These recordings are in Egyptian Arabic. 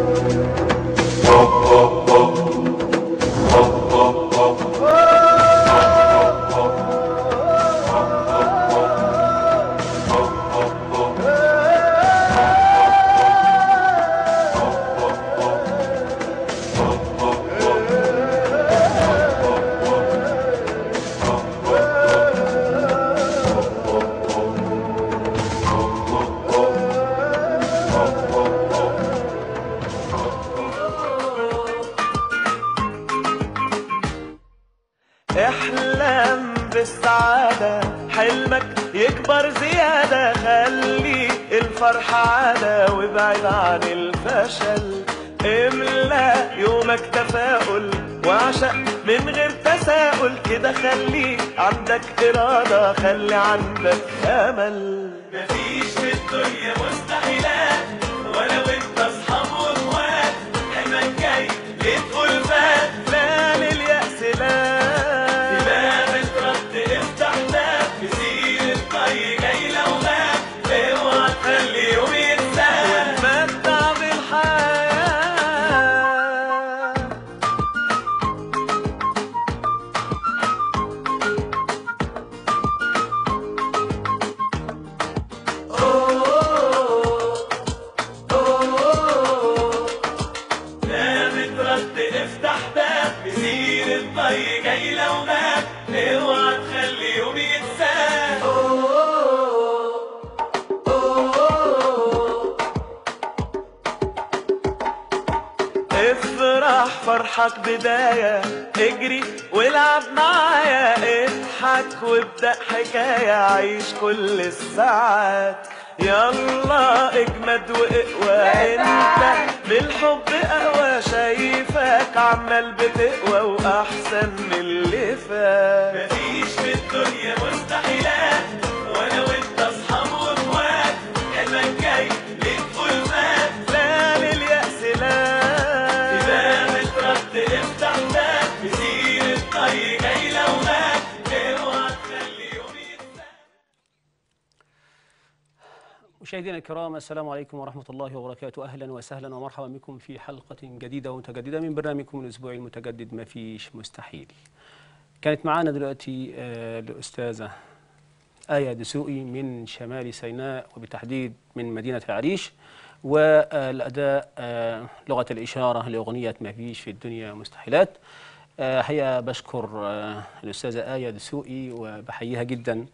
احلم بالسعادة حلمك يكبر زيادة خلي الفرحة عادة وابعد عن الفشل املى يومك تفاؤل واعشق من غير تساؤل كده خلي عندك إرادة خلي عندك أمل مفيش في الدنيا مستحيلات ولو انت اصحاب واخوات حلمك جاي يدخل فات لا لليأس لا لا بترد افتح باب كتير الطي جاي لو غاب اوعى تخلي يوم يتساب وتمتع بالحياة لا بترد افتح باب مسير الطي جاي لو غاب اوعى تخلي يوم يتساب افرح فرحك بداية اجري والعب معايا اضحك وابدأ حكاية عيش كل الساعات يلا اجمد واقوى انت بالحب اقوى شايفك عمال بتقوى واحسن من اللي فات مفيش في الدنيا مستحيلات ولو انت اصحاب واخوات حلمك جاي ليدخل فات لا لليأس لا إذا بترد افتح باب مسير الطي جاي لو غاب اوعى تخلي يوم يتساب مشاهدينا الكرام السلام عليكم ورحمة الله وبركاته أهلا وسهلا ومرحبا بكم في حلقة جديدة ومتجددة من برنامجكم الأسبوعي المتجدد ما فيش مستحيل كانت معنا دلوقتي آه، الأستاذة آية دسوقي من شمال سيناء وبالتحديد من مدينة العريش والأداء آه، لغة الإشارة لأغنية ما فيش في الدنيا مستحيلات آه، حقيقة بشكر آه، الأستاذة آية دسوقي وبحييها جدا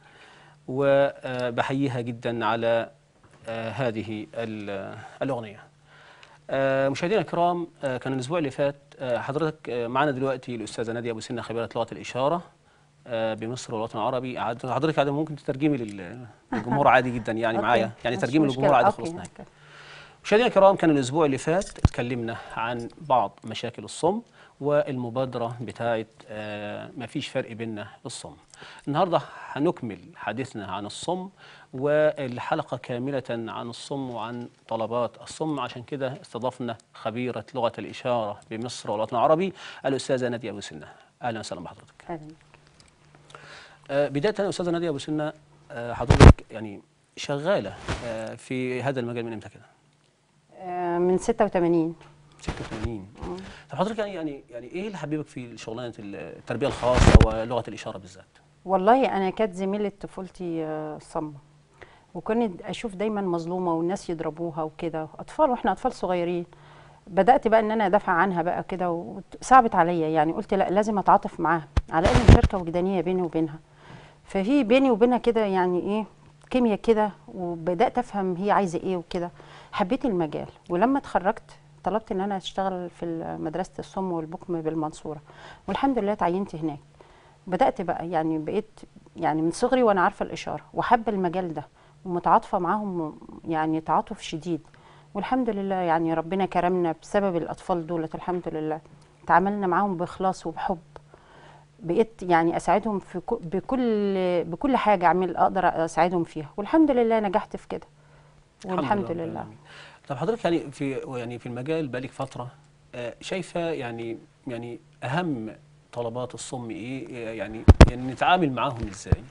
وبحييها جدا على آه، هذه ال- الأغنية آه، مشاهدينا الكرام آه، كان الأسبوع اللي فات آه، حضرتك آه، معنا دلوقتي الأستاذة نادية أبو سنة خبيرة لغة الإشارة آه، بمصر والوطن العربي عاد- حضرتك عاد ممكن تترجمي لل- للجمهور عادي جدا يعني أوكي. معايا يعني مش ترجمي مشكلة. للجمهور عادي أوكي، خلصنا أوكي. مشاهدينا الكرام كان الاسبوع اللي فات اتكلمنا عن بعض مشاكل الصم والمبادره بتاعه آه، ما فيش فرق بيننا الصم النهارده هنكمل حديثنا عن الصم والحلقه كامله عن الصم وعن طلبات الصم عشان كده استضفنا خبيره لغه الاشاره بمصر والوطن العربي الاستاذه ناديه ابو سنه اهلا وسهلا بحضرتك أهلاً. آه، بدايه يا استاذه ناديه ابو سنه آه، حضرتك يعني شغاله آه، في هذا المجال من امتى كده آه، من 86 86 طب حضرتك يعني يعني يعني ايه اللي حبيبك في شغلانه التربيه الخاصه ولغه الاشاره بالذات؟ والله انا كانت زميله طفولتي آه، صمه وكنت اشوف دايما مظلومه والناس يضربوها وكده اطفال واحنا اطفال صغيرين بدات بقى ان انا ادافع عنها بقى كده وصعبت عليا يعني قلت لا لازم اتعاطف معاها على ان شركه وجدانيه بيني وبينها ففي بيني وبينها كده يعني ايه كيمياء كده وبدات افهم هي عايزه ايه وكده حبيت المجال ولما اتخرجت طلبت ان انا اشتغل في مدرسه الصم والبكم بالمنصوره والحمد لله اتعينت هناك بدات بقى يعني بقيت يعني من صغري وانا عارفه الاشاره وحابه المجال ده ومتعاطفه معاهم يعني تعاطف شديد والحمد لله يعني ربنا كرمنا بسبب الاطفال دولت الحمد لله تعاملنا معاهم باخلاص وبحب بقيت يعني اساعدهم في كو- بكل بكل حاجه اعمل اقدر اساعدهم فيها والحمد لله نجحت في كده والحمد رب لله العالمين. طب حضرتك يعني في يعني في المجال بقالك فتره آه، شايفه يعني يعني اهم طلبات الصم ايه يعني يعني نتعامل معاهم ازاي؟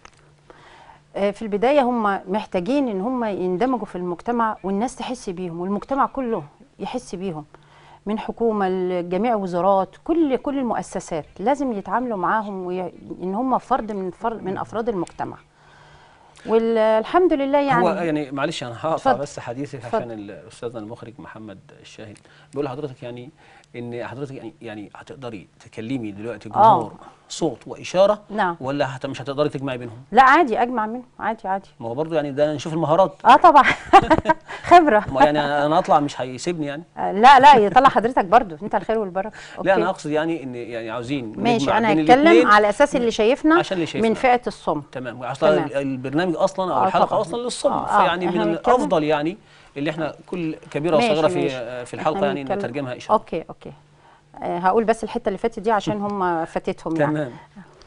آه، في البدايه هم محتاجين ان هم يندمجوا في المجتمع والناس تحس بيهم والمجتمع كله يحس بيهم من حكومه لجميع وزارات كل كل المؤسسات لازم يتعاملوا معاهم وي... ان هم فرد من فرد من افراد المجتمع والحمد لله يعني هو يعني معلش انا هقطع اتفضل. بس حديثك اتفضل. عشان الاستاذنا المخرج محمد الشاهد بيقول لحضرتك يعني ان حضرتك يعني يعني هتقدري تكلمي دلوقتي آه. جمهور صوت واشاره نعم. ولا هت مش هتقدري تجمعي بينهم لا عادي اجمع منه عادي عادي ما هو برضه يعني ده نشوف المهارات اه طبعا خبره ما يعني انا اطلع مش هيسيبني يعني آه، لا لا يطلع حضرتك برضو انت الخير والبركه لا انا أوكي. اقصد يعني ان يعني عاوزين ماشي نجمع انا بين هتكلم الاتنين. على اساس اللي شايفنا عشان اللي شايفنا. من فئه الصم تمام اصلا تمام. البرنامج اصلا او آه الحلقه طبعاً. اصلا للصم آه، آه، فيعني إحنا من هنتكلم- الافضل يعني اللي احنا كل كبيره ماشي، وصغيره في ماشي. في الحلقه إحنا يعني هنتكلم- نترجمها اشاره اوكي اوكي آه هقول بس الحته اللي فاتت دي عشان هم فاتتهم يعني تمام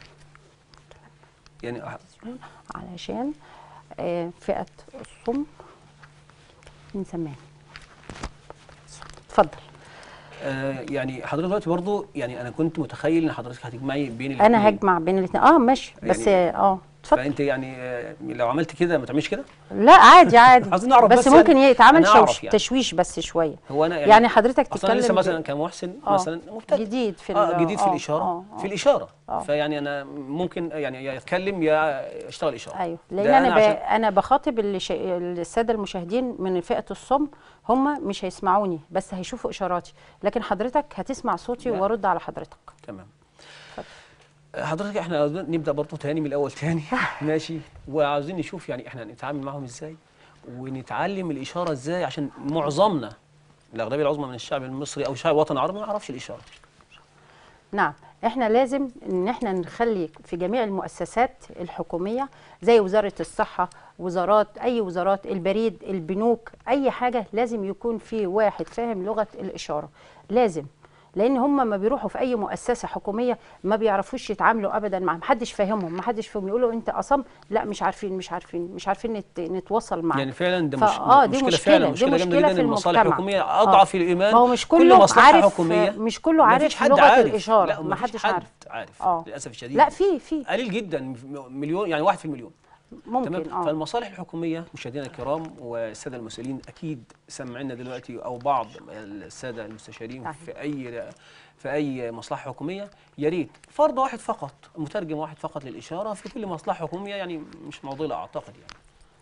يعني علشان آه فئه الصم من زمان اتفضل آه يعني حضرتك دلوقتي برضو يعني انا كنت متخيل ان حضرتك هتجمعي بين انا الاتنين. هجمع بين الاثنين اه ماشي بس يعني- اه اتفضل فانت يعني آه لو عملت كده ما تعملش كده لا عادي عادي عايزين نعرف بس, بس ممكن يعني- يتعمل أنا أعرف شوش يعني. تشويش بس شويه هو انا يعني حضرتك اصلا أنا لسه تتكلم مثلا كمحسن آه، مثلا مبتدئ جديد في اه ال- جديد في آه، الاشاره آه، آه. في الاشاره آه. فيعني انا ممكن يعني يا اتكلم يا اشتغل اشاره ايوه ده لان انا ب... عشان- انا بخاطب اللي شا... الساده المشاهدين من فئه الصم هم مش هيسمعوني بس هيشوفوا اشاراتي لكن حضرتك هتسمع صوتي نعم. وارد على حضرتك تمام حضرتك احنا نبدا برضه تاني من الاول تاني ماشي وعاوزين نشوف يعني احنا نتعامل معاهم ازاي ونتعلم الاشاره ازاي عشان معظمنا الاغلبيه العظمى من الشعب المصري او الشعب الوطني العربي ما يعرفش الاشاره نعم احنا لازم ان احنا نخلي في جميع المؤسسات الحكوميه زي وزاره الصحه وزارات اي وزارات البريد البنوك اي حاجه لازم يكون في واحد فاهم لغه الاشاره لازم لان هم ما بيروحوا في اي مؤسسه حكوميه ما بيعرفوش يتعاملوا ابدا مع محدش فاهمهم محدش فاهم يقولوا انت اصم لا مش عارفين مش عارفين مش عارفين نت... نتواصل معاك يعني فعلا ده فا- مش آه، دي مشكله مشكلة، فعلا دي مشكله جامده مشكلة جدا في المصالح المجتمع. الحكوميه آه. اضعف الايمان ما هو مش كل كله مصلحه عارف حكوميه مش كله ما عارف فيش حد لغة عارف. الإشارة، لا ما ما فيش حدش حد عارف. عارف آه. للاسف الشديد لا في في قليل جدا مليون يعني واحد في المليون ممكن تمام اه فالمصالح الحكوميه مشاهدينا الكرام والساده المسؤولين اكيد سمعنا دلوقتي او بعض الساده المستشارين صحيح. في اي في اي مصلحه حكوميه يا ريت فرد واحد فقط مترجم واحد فقط للاشاره في كل مصلحه حكوميه يعني مش معضله اعتقد يعني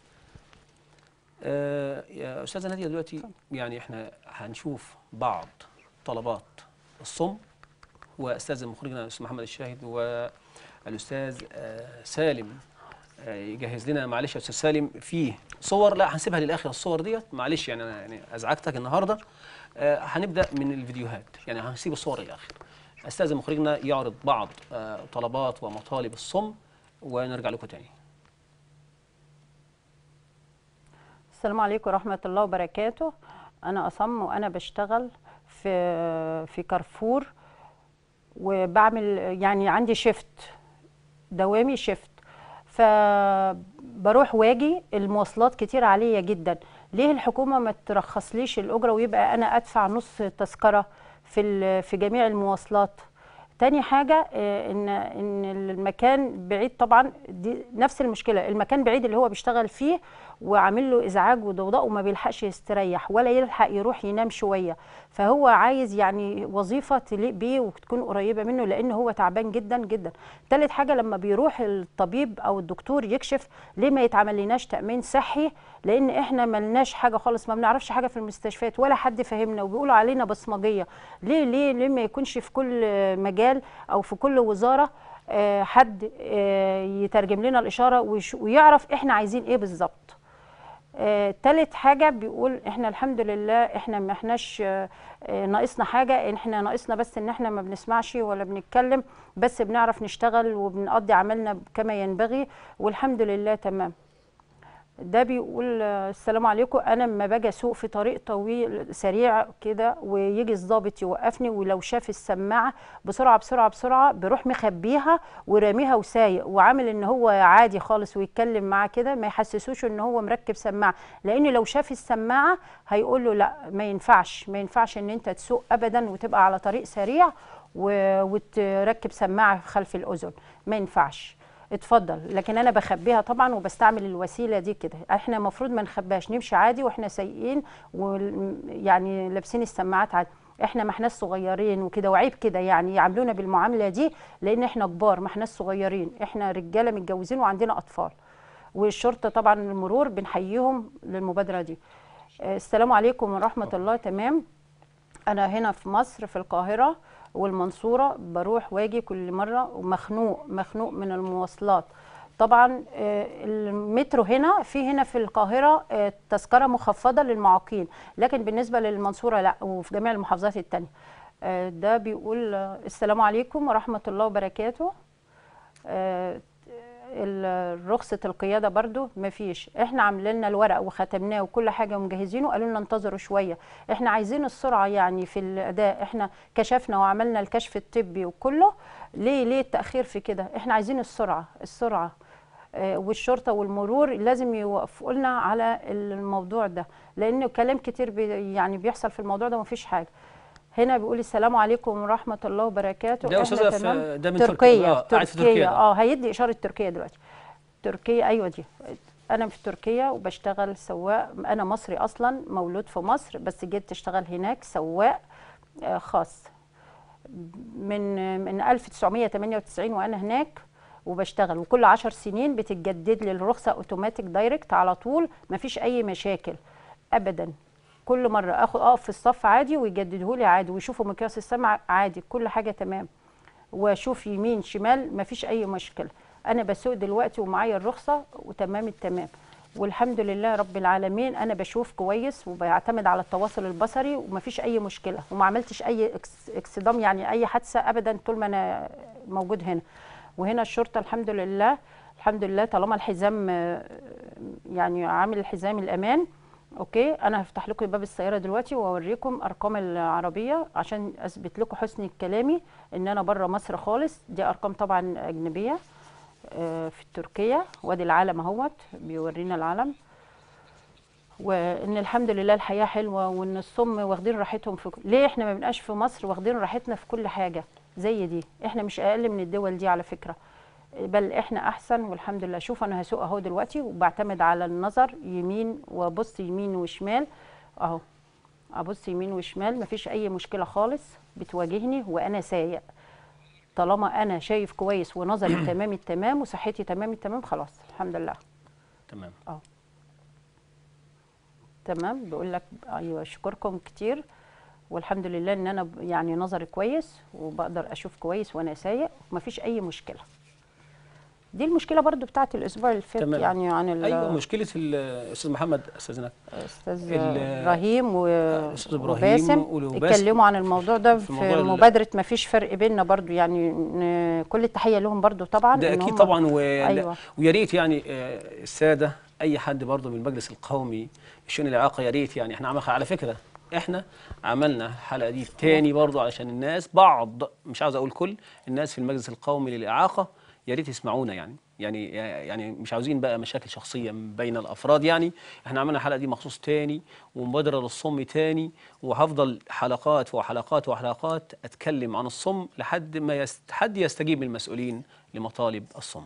آه يا استاذه ناديه دلوقتي يعني احنا هنشوف بعض طلبات الصم واستاذ مخرجنا الاستاذ محمد الشاهد والاستاذ آه سالم آه، يجهز لنا معلش يا استاذ سالم فيه صور لا هنسيبها للاخر الصور ديت معلش يعني انا يعني ازعجتك النهارده آه، هنبدا من الفيديوهات يعني هنسيب الصور للاخر استاذ مخرجنا يعرض بعض آه، طلبات ومطالب الصم ونرجع لكم تاني السلام عليكم ورحمة الله وبركاته أنا أصم وأنا بشتغل في في كارفور وبعمل يعني عندي شيفت دوامي شيفت فبروح واجي المواصلات كتير عليا جدا ليه الحكومة ما ترخصليش الأجرة ويبقى أنا أدفع نص تذكرة في ال- في جميع المواصلات تاني حاجة آه، إن إن المكان بعيد طبعا دي نفس المشكلة المكان بعيد اللي هو بيشتغل فيه وعامل له إزعاج وضوضاء وما بيلحقش يستريح ولا يلحق يروح ينام شوية فهو عايز يعني وظيفة تليق بيه وتكون قريبة منه لأن هو تعبان جدا جدا تالت حاجة لما بيروح الطبيب أو الدكتور يكشف ليه ما يتعمل لناش تأمين صحي لأن إحنا ملناش حاجة خالص ما بنعرفش حاجة في المستشفيات ولا حد فاهمنا وبيقولوا علينا بصمجية ليه ليه ليه ما يكونش في كل مجال أو في كل وزارة آه، حد آه، يترجم لنا الإشارة ويش- ويعرف إحنا عايزين إيه بالظبط آه، تالت حاجة بيقول احنا الحمد لله احنا ما احناش آه، آه، ناقصنا حاجة احنا ناقصنا بس ان احنا ما بنسمعش ولا بنتكلم بس بنعرف نشتغل وبنقضي عملنا كما ينبغي والحمد لله تمام ده بيقول آه، السلام عليكم انا لما باجي اسوق في طريق طويل سريع كده ويجي الضابط يوقفني ولو شاف السماعه بسرعه بسرعه بسرعه بيروح مخبيها وراميها وسايق وعامل ان هو عادي خالص ويتكلم معاه كده ما يحسسوش ان هو مركب سماعه لان لو شاف السماعه هيقول له لا ما ينفعش ما ينفعش ان انت تسوق ابدا وتبقى على طريق سريع و- وتركب سماعه خلف الاذن ما ينفعش اتفضل لكن انا بخبيها طبعا وبستعمل الوسيله دي كده احنا المفروض ما نخباش نمشي عادي واحنا سايقين ويعني لابسين السماعات عادي احنا ما احناش صغيرين وكده وعيب كده يعني يعاملونا بالمعامله دي لان احنا كبار ما احناش صغيرين احنا رجاله متجوزين وعندنا اطفال والشرطه طبعا المرور بنحييهم للمبادره دي آه، السلام عليكم ورحمه الله تمام انا هنا في مصر في القاهره والمنصوره بروح واجي كل مره ومخنوق مخنوق من المواصلات طبعا آه، المترو هنا في هنا في القاهره آه، تذكره مخفضه للمعاقين لكن بالنسبه للمنصوره لا وفي جميع المحافظات التانية آه، ده بيقول آه، السلام عليكم ورحمه الله وبركاته آه، ال- رخصة القيادة برضو مفيش احنا عاملين لنا الورق وختمناه وكل حاجة ومجهزينه قالوا لنا انتظروا شوية احنا عايزين السرعة يعني في الأداء احنا كشفنا وعملنا الكشف الطبي وكله ليه ليه التأخير في كده احنا عايزين السرعة السرعة آه، والشرطة والمرور لازم يوقفوا لنا على الموضوع ده لأنه كلام كتير بي يعني بيحصل في الموضوع ده ومفيش حاجة هنا بيقول السلام عليكم ورحمة الله وبركاته ده إحنا أستاذة في- تمام. ده من تركيا. تركيا آه، قاعد في تركيا تركيا ده. اه هيدي إشارة تركيا دلوقتي تركيا ايوه دي انا في تركيا وبشتغل سواق انا مصري اصلا مولود في مصر بس جيت اشتغل هناك سواق آه، خاص من من 1998 وانا هناك وبشتغل وكل عشر سنين بتتجدد لي الرخصه اوتوماتيك دايركت على طول مفيش اي مشاكل ابدا كل مره اخد اقف في الصف عادي ويجددوا لي عادي ويشوفوا مقياس السمع عادي كل حاجه تمام واشوف يمين شمال مفيش اي مشكله انا بسوق دلوقتي ومعايا الرخصه وتمام التمام والحمد لله رب العالمين انا بشوف كويس وبعتمد على التواصل البصري ومفيش اي مشكله وما عملتش اي إكس- اكسدام يعني اي حادثه ابدا طول ما انا موجود هنا وهنا الشرطه الحمد لله الحمد لله طالما الحزام آه، يعني عامل الحزام الامان اوكي انا هفتح لكم باب السياره دلوقتي واوريكم ارقام العربيه عشان اثبت لكم حسن كلامي ان انا بره مصر خالص دي ارقام طبعا اجنبيه آه، في تركيا وادي العالم اهوت بيورينا العلم وان الحمد لله الحياه حلوه وان الصم واخدين راحتهم في ك- ليه احنا ما بنبقاش في مصر واخدين راحتنا في كل حاجه زي دي احنا مش اقل من الدول دي على فكره بل احنا احسن والحمد لله شوف انا هسوق اهو دلوقتي وبعتمد على النظر يمين وابص يمين وشمال اهو ابص يمين وشمال مفيش اي مشكله خالص بتواجهني وانا سايق طالما انا شايف كويس ونظري تمام التمام وصحتي تمام التمام خلاص الحمد لله تمام تمام بيقول لك ايوه اشكركم كتير والحمد لله ان انا ب- يعني نظري كويس وبقدر اشوف كويس وانا سايق ومفيش اي مشكله دي المشكله برضو بتاعت الاسبوع اللي فات تمام. يعني عن ال- ايوه مشكله الاستاذ محمد استاذنك استاذ ال- ابراهيم و- أستاذ إبراهيم وباسم وباسم اتكلموا عن الموضوع ده في في, موضوع ال- مبادره ما فيش فرق بيننا برضو يعني ن- كل التحيه لهم برضو طبعا ده إن اكيد هم- طبعا و... أيوة. ويا ريت يعني آه، الساده اي حد برضه من المجلس القومي الشؤون الاعاقه يا ريت يعني احنا عمل على فكره احنا عملنا الحلقه دي تاني برضه علشان الناس بعض مش عاوز اقول كل الناس في المجلس القومي للاعاقه يا ريت يسمعونا يعني يعني يعني مش عاوزين بقى مشاكل شخصيه بين الافراد يعني احنا عملنا الحلقه دي مخصوص تاني ومبادره للصم تاني وهفضل حلقات وحلقات وحلقات اتكلم عن الصم لحد ما يست... حد يستجيب من المسؤولين لمطالب الصم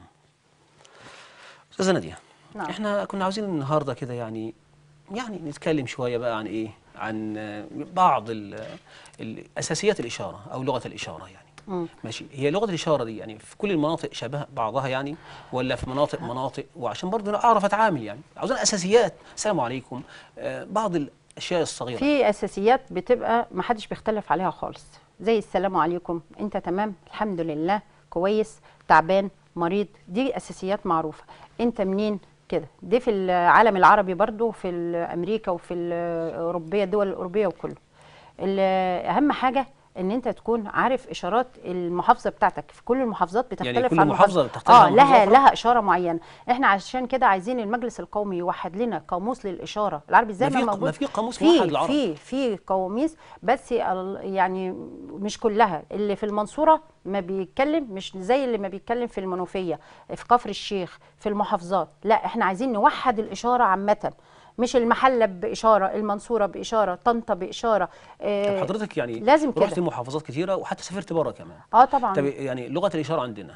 استاذه ناديه نعم. احنا كنا عاوزين النهارده كده يعني يعني نتكلم شويه بقى عن ايه عن آه، بعض ال- ال- اساسيات الاشاره او لغه الاشاره يعني مم. ماشي هي لغه الاشاره دي يعني في كل المناطق شبه بعضها يعني ولا في مناطق مناطق وعشان برضه أنا اعرف اتعامل يعني عاوزين اساسيات السلام عليكم آه، بعض الاشياء الصغيره في اساسيات بتبقى ما حدش بيختلف عليها خالص زي السلام عليكم انت تمام الحمد لله كويس تعبان مريض دي اساسيات معروفه انت منين كده دي في العالم العربي برضو في امريكا وفي الاوروبيه الدول الاوروبيه وكله ال- اهم حاجه ان انت تكون عارف اشارات المحافظه بتاعتك في كل المحافظات بتختلف يعني كل عن محافظة محافظة- تختلف اه عن محافظة لها أخرى؟ لها اشاره معينه احنا عشان كده عايزين المجلس القومي يوحد لنا قاموس للاشاره العربي زي ما ما, في- موجود ما في قاموس في موحد للعرب. في في قواميس بس ال- يعني مش كلها اللي في المنصوره ما بيتكلم مش زي اللي ما بيتكلم في المنوفيه في كفر الشيخ في المحافظات لا احنا عايزين نوحد الاشاره عامه مش المحله باشاره المنصوره باشاره طنطا باشاره طب آه حضرتك يعني لازم رحت كده. محافظات كتيره وحتى سافرت بره كمان اه طبعا طب يعني لغه الاشاره عندنا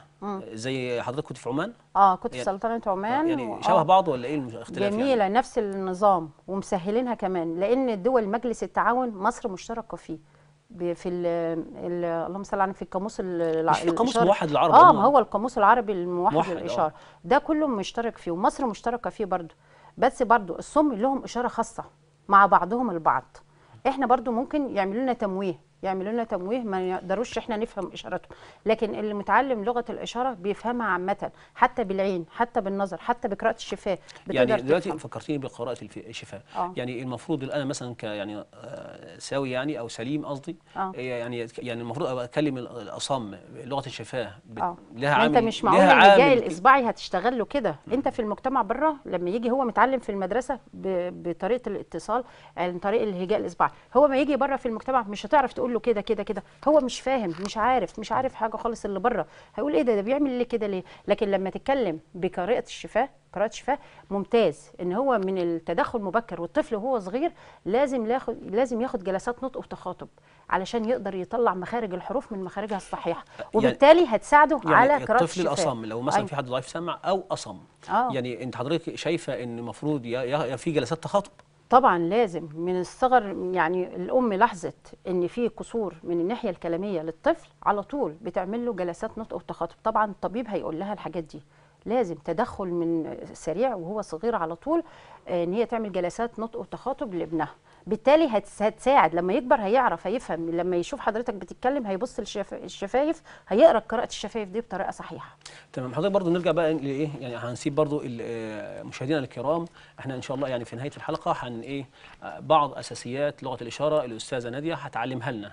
زي حضرتك كنت في عمان اه كنت في يعني- سلطنه عمان يعني و- شبه آه. بعض ولا ايه الاختلاف جميلة يعني نفس النظام ومسهلينها كمان لأن دول مجلس التعاون مصر مشتركة فيه ب- في ال ال اللهم صل على النبي، في القاموس ال- مش في قاموس الإشارة. موحد للعرب اه هم؟ ما هو القاموس العربي الموحد موحد، آه. للإشارة ده كله مشترك فيه ومصر مشتركة فيه برضو بس برضو الصم لهم إشارة خاصة مع بعضهم البعض احنا برضو ممكن يعملوا لنا تمويه يعملوا لنا تمويه ما يقدروش احنا نفهم اشارتهم لكن اللي متعلم لغه الاشاره بيفهمها عامه حتى بالعين حتى بالنظر حتى بقراءه الشفاه يعني بتقدر دلوقتي تفهم. فكرتيني بقراءه الف- الشفاه آه. يعني المفروض ان انا مثلا ك يعني آه، سوي يعني او سليم قصدي آه. يعني يعني المفروض أبقى اتكلم ال- الاصم لغه الشفاه بت- اه لها ما عامل انت مش معقول لها الهجاء عامل الاصبعي هتشتغل له كده انت في المجتمع بره لما يجي هو متعلم في المدرسه ب- بطريقه الاتصال عن طريق الهجاء الاصبعي هو ما يجي بره في المجتمع مش هتعرف تقول له كده كده كده هو مش فاهم مش عارف مش عارف حاجه خالص اللي بره هيقول ايه ده ده بيعمل ليه كده ليه لكن لما تتكلم بقراءه الشفاه قراءة الشفاه ممتاز ان هو من التدخل المبكر والطفل وهو صغير لازم ياخد لازم ياخد جلسات نطق وتخاطب علشان يقدر يطلع مخارج الحروف من مخارجها الصحيحه وبالتالي هتساعده يعني على قراءه الطفل الشفاه الاصم لو مثلا أيوة. في حد ضعيف سمع او اصم آه. يعني انت حضرتك شايفه ان المفروض ي- ي- في جلسات تخاطب طبعا لازم من الصغر يعني الام لاحظت ان في قصور من الناحيه الكلاميه للطفل على طول بتعمل له جلسات نطق وتخاطب طبعا الطبيب هيقول لها الحاجات دي لازم تدخل من سريع وهو صغير على طول آه، ان هي تعمل جلسات نطق وتخاطب لابنها بالتالي هتس- هتساعد لما يكبر هيعرف هيفهم لما يشوف حضرتك بتتكلم هيبص للشف- الشفايف هيقرا قراءه الشفايف دي بطريقه صحيحه تمام حضرتك برضو نرجع بقى لايه يعني هنسيب برضو ال- آه، مشاهدينا الكرام احنا ان شاء الله يعني في نهايه الحلقه هن ايه آه، بعض اساسيات لغه الاشاره الاستاذه ناديه هتعلمها لنا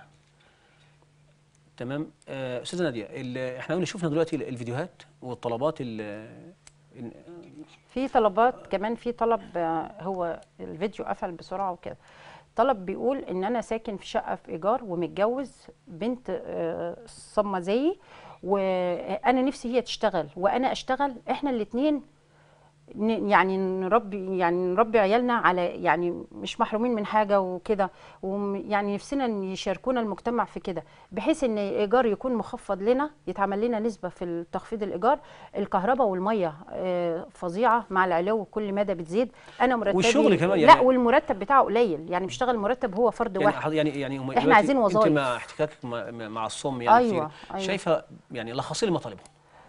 تمام آه، استاذه ناديه ال- احنا قلنا شفنا دلوقتي ال- الفيديوهات والطلبات ال- ال- في طلبات كمان في طلب آه، هو الفيديو قفل بسرعه وكده طلب بيقول ان انا ساكن في شقه في ايجار ومتجوز بنت آه، صمه زيي وانا نفسي هي تشتغل وانا اشتغل احنا الاثنين يعني نربي يعني نربي عيالنا على يعني مش محرومين من حاجه وكده ويعني نفسنا ان يشاركونا المجتمع في كده بحيث ان الايجار يكون مخفض لنا يتعمل لنا نسبه في تخفيض الايجار الكهرباء والميه آه، فظيعه مع العلو كل مدى بتزيد انا مرتبي والشغل كمان لا يعني- والمرتب بتاعه قليل يعني بيشتغل مرتب هو فرد يعني واحد حض- يعني يعني هم إحنا دلوقتي عايزين وظايف. انت مع احتكاكك مع, مع الصم يعني أيوة، كتير أيوة. شايفه يعني لخصي لي مطالبهم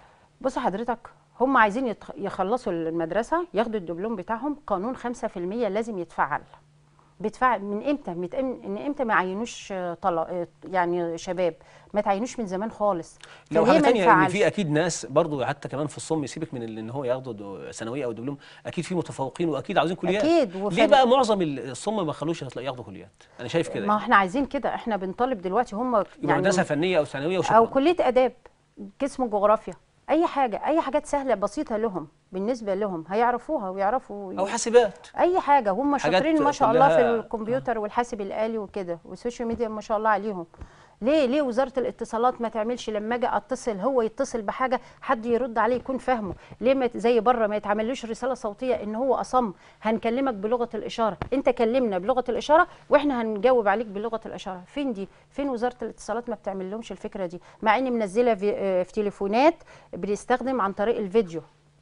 بص حضرتك هم عايزين يتخ- يخلصوا المدرسة ياخدوا الدبلوم بتاعهم قانون 5% لازم يتفعل بيتفعل من امتى مت- من امتى ما يعينوش آه، طلا آه، يعني شباب ما تعينوش من زمان خالص لو فليه حاجه ما ثانيه ان نفعلش؟ في اكيد ناس برضو حتى كمان في الصم يسيبك من ال- ان هو ياخدوا دو- ثانويه او دبلوم اكيد في متفوقين واكيد عاوزين كليات أكيد، ليه وفن- بقى معظم ال- الصم ما خلوش يطلع- ياخدوا كليات انا شايف كده ما يعني. احنا عايزين كده احنا بنطالب دلوقتي هم يبقى يعني مدرسه فنيه او ثانويه وشكرا او كليه اداب قسم جغرافيا اي حاجه اي حاجات سهله بسيطه لهم بالنسبه لهم هيعرفوها ويعرفوا او حاسبات اي حاجه هم حاجات شاطرين ما شاء الله في كلها- الكمبيوتر والحاسب الالي وكده والسوشيال ميديا ما شاء الله عليهم ليه ليه وزاره الاتصالات ما تعملش لما اجي اتصل هو يتصل بحاجه حد يرد عليه يكون فاهمه ليه ما ت- زي بره ما يتعملوش رساله صوتيه ان هو اصم هنكلمك بلغه الاشاره انت كلمنا بلغه الاشاره واحنا هنجاوب عليك بلغه الاشاره فين دي فين وزاره الاتصالات ما بتعمل لهمش الفكره دي مع اني منزله في, آه، في تليفونات بنستخدم عن طريق الفيديو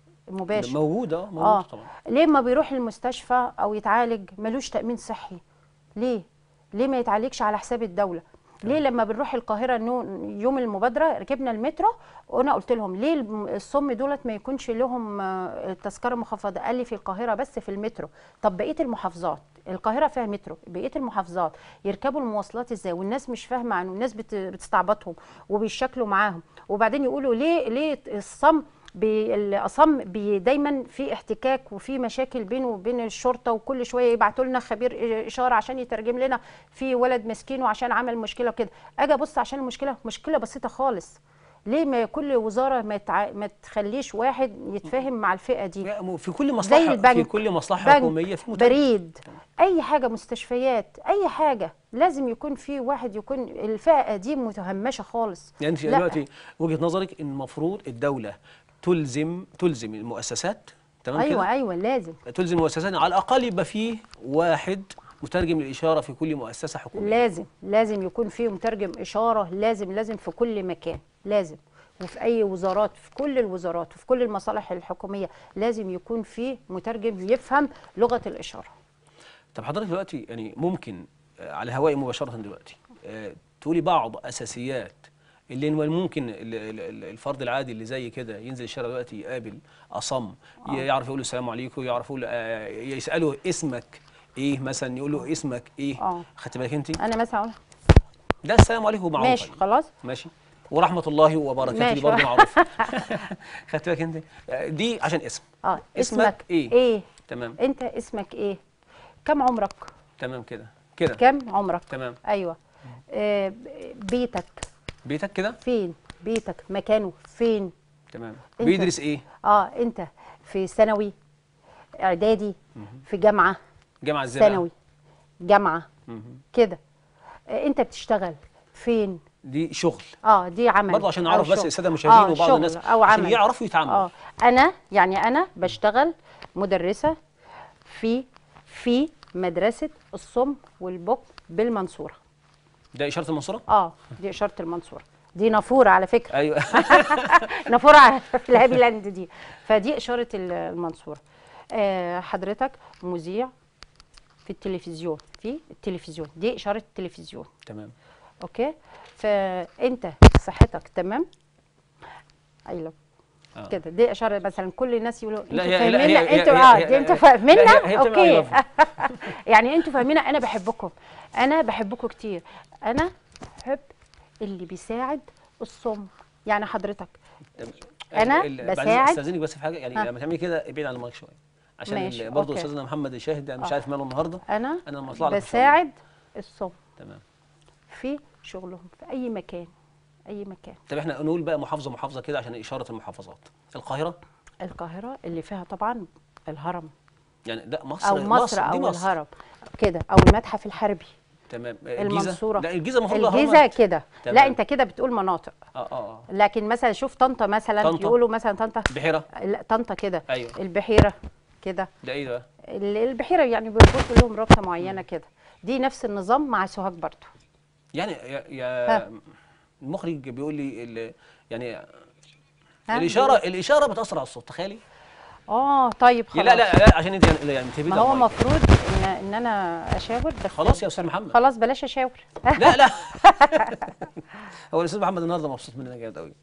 مباشر موجوده آه، موجوده اه طبعا ليه ما بيروح المستشفى او يتعالج ملوش تامين صحي ليه ليه ما يتعالجش على حساب الدوله ليه لما بنروح القاهره نو- يوم المبادره ركبنا المترو وانا قلت لهم ليه الم- الصم دولت ما يكونش لهم آه، تذكره مخفضه قال لي في القاهره بس في المترو طب بقيه المحافظات القاهره فيها مترو بقيه المحافظات يركبوا المواصلات ازاي والناس مش فاهمه عنه والناس بت- بتستعبطهم وبيشكلوا معاهم وبعدين يقولوا ليه ليه الصم بي- الاصم بي دايما في احتكاك وفي مشاكل بينه وبين الشرطه وكل شويه يبعتوا لنا خبير اشاره عشان يترجم لنا في ولد مسكين وعشان عمل مشكله وكده اجي ابص عشان المشكله مشكله بسيطه خالص ليه ما كل وزاره ما, تع... ما تخليش واحد يتفاهم مع الفئه دي يعني في كل مصلحه زي البنك في كل مصلحه بنك، حكوميه في متابعة. بريد اي حاجه مستشفيات اي حاجه لازم يكون في واحد يكون الفئه دي متهمشه خالص يعني انت لا. دلوقتي وجهه نظرك ان المفروض الدوله تلزم تلزم المؤسسات تمام ايوه كده ايوه لازم تلزم المؤسسات على الاقل يبقى فيه واحد مترجم للاشاره في كل مؤسسه حكوميه لازم لازم يكون في مترجم اشاره لازم لازم في كل مكان لازم وفي اي وزارات في كل الوزارات وفي كل المصالح الحكوميه لازم يكون في مترجم يفهم لغه الاشاره طب حضرتك دلوقتي يعني ممكن آه، على هوائي مباشره دلوقتي آه، تقولي بعض اساسيات اللي هو ممكن ال- ال- ال- الفرد العادي اللي زي كده ينزل الشارع دلوقتي يقابل اصم ي- يعرف يقول له السلام عليكم يعرف يقول آه، يساله اسمك ايه مثلا يقول له اسمك ايه آه. خدت بالك انت انا مثلا أقول ده السلام عليكم معروف ماشي خلاص ماشي ورحمه الله وبركاته دي ماشي. برضه معروف خدت بالك انت آه، دي عشان اسم اه اسمك اسمك إيه؟ ايه تمام انت اسمك ايه كم عمرك تمام كده كده كم عمرك تمام ايوه آه بيتك بيتك كده فين بيتك مكانه فين تمام أنت. بيدرس ايه اه انت في ثانوي اعدادي في جامعه جامعه ازاي بقى؟ ثانوي جامعه مهم. كده آه انت بتشتغل فين دي شغل اه دي عمل برضه عشان أو نعرف بس شغل. الساده المشاهدين آه وبعض شغل الناس او عشان عمل يعرفوا يتعاملوا اه انا يعني انا بشتغل مدرسه في في مدرسه الصم والبكم بالمنصوره ده اشاره المنصوره اه دي اشاره المنصوره دي نافوره على فكره ايوه نافوره على- في الهابي لاند دي فدي اشاره ال- المنصوره آه حضرتك مذيع في التلفزيون في التلفزيون دي اشاره التلفزيون تمام اوكي فانت صحتك تمام ايوه آه. كده دي اشاره مثلا كل الناس يقولوا انتوا لا، هي- لا، هي- فاهمينا هي- انتوا هي- اه هي- دي انتوا هي- فاهمينا لا، هي- هي بتعمل اوكي إضافة. يعني انتوا فاهمينا انا بحبكم انا بحبكم كتير انا بحب اللي بيساعد الصم يعني حضرتك أنا ال- بعدين بساعد- استاذنك بس في حاجه يعني ها. لما تعملي كده ابعد عن المايك شويه عشان ماشي، ال- برضه أوكي. استاذنا محمد شاهد مش آه. عارف ماله النهارده انا انا لما اطلع لك إن شاء الله. بساعد الصم تمام في شغلهم في اي مكان اي مكان طب احنا نقول بقى محافظه محافظه كده عشان اشاره المحافظات القاهره القاهره اللي فيها طبعا الهرم يعني ده مصر او مصر دي او مصر الهرم كده او المتحف الحربي تمام الجيزه المنصوره لا الجيزه المفروض الجيزه أهرامات. كده تمام. لا انت كده بتقول مناطق اه اه اه لكن مثلا شوف طنطا مثلا طنطا. يقولوا مثلا طنطا بحيره لا طنطا كده أيوة. البحيره كده ده ايه ده ال- البحيره يعني بيربطوا لهم رابطه معينه كده دي نفس النظام مع سوهاج برضه يعني يا, ها. يا المخرج بيقول لي ال- يعني ها؟ الاشاره الاشاره بتاثر على الصوت تخيلي اه طيب يا خلاص لا لا لا عشان انت يعني, يعني تبيد ما هو المايك. المفروض ان ان انا اشاور بس خلاص يا استاذ محمد خلاص بلاش اشاور لا لا هو الاستاذ محمد النهارده مبسوط مننا جامد قوي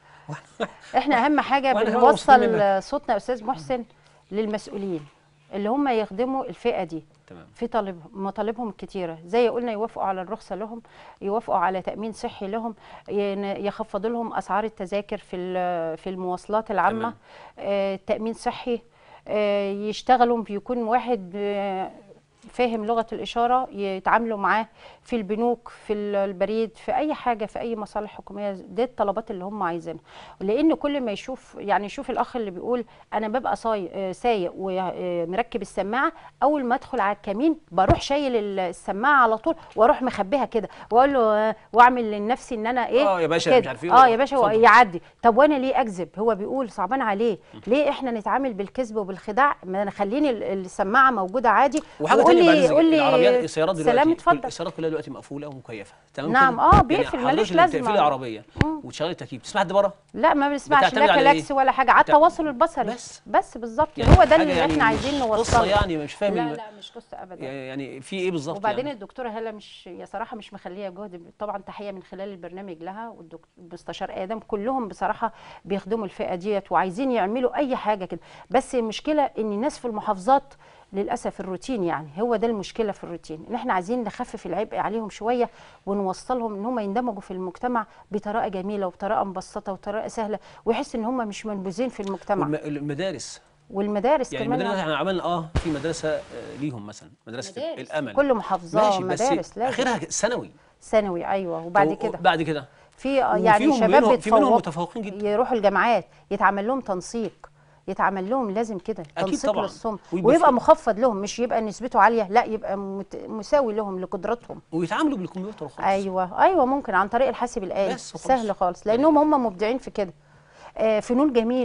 احنا اهم حاجه وأنا كمان مبسوط منك. بنوصل صوتنا يا استاذ محسن للمسؤولين اللي هم يخدموا الفئه دي تمام في طالب مطالبهم كتيرة زي قلنا يوافقوا على الرخصة لهم يوافقوا على تأمين صحي لهم ين- يخفضوا لهم أسعار التذاكر في ال- في المواصلات العامة تمام. آه، تأمين صحي آه، يشتغلوا بيكون واحد آه، فاهم لغة الإشارة يتعاملوا معاه في البنوك في ال- البريد في أي حاجة في أي مصالح حكومية دي الطلبات اللي هم عايزينها لأن كل ما يشوف يعني يشوف الأخ اللي بيقول أنا ببقى صاي- آه، سايق ومركب السماعة أول ما أدخل على الكمين بروح شايل ال- السماعة على طول وأروح مخبيها كده وأقول له آه، وأعمل لنفسي إن أنا إيه آه يا باشا كده. مش عارف إيه اه يا باشا هو اتفضل. يعدي طب وانا ليه اكذب هو بيقول صعبان عليه ليه احنا نتعامل بالكذب وبالخداع ما نخليني ال- السماعه موجوده عادي وحاجه وقول ثانيه بعد لي إذنك، قول لي العربيات السيارات دلوقتي سلام كل- اتفضل السيارات كلها دلوقتي مقفوله ومكيفه تمام نعم، كده؟ آه، بيقفل، يعني ملوش حضرتك لما لازمة. تقفلي العربيه وتشغلي التكييف تسمع حد بره لا ما بنسمعش بتعتمد لا على إيه؟ كلاكس ولا حاجه على بتاع- التواصل البصري بس. بس بالظبط يعني هو ده حاجة اللي يعني احنا عايزين مش نوصله قصه يعني مش فاهم لا ال- لا مش قصه ابدا يعني في ايه بالظبط وبعدين يعني؟ الدكتوره هاله مش يا صراحه مش مخليه جهد طبعا تحيه من خلال البرنامج لها والمستشار ادم كلهم بصراحه بيخدموا الفئه ديت وعايزين يعملوا اي حاجه كده بس المشكله ان الناس في المحافظات للاسف الروتين يعني هو ده المشكله في الروتين ان احنا عايزين نخفف العبء عليهم شويه ونوصلهم ان هم يندمجوا في المجتمع بطريقه جميله وبطريقه مبسطه وبطريقه سهله ويحس ان هم مش منبوذين في المجتمع والم- المدارس والمدارس يعني كمان المدارس احنا عملنا اه في مدرسه آه، ليهم مثلا مدرسه مدارس. الامل كل محافظه ماشي بس مدارس لازم اخرها ثانوي ثانوي ايوه وبعد و- كده بعد كده في آه، يعني وفيهم شباب منهم- في منهم بيتفوقوا متفوقين جدا يروحوا الجامعات يتعمل لهم تنسيق يتعمل لهم لازم كده أكيد تنسيق طبعاً. للصم ويبقى ويبقى في- مخفض لهم مش يبقى نسبته عاليه لا يبقى مت- مساوي لهم لقدراتهم ويتعاملوا بالكمبيوتر وخلاص ايوه ايوه ممكن عن طريق الحاسب الالي بس وخلاص. سهل خالص لانهم هم مبدعين في كده آه فنون جميله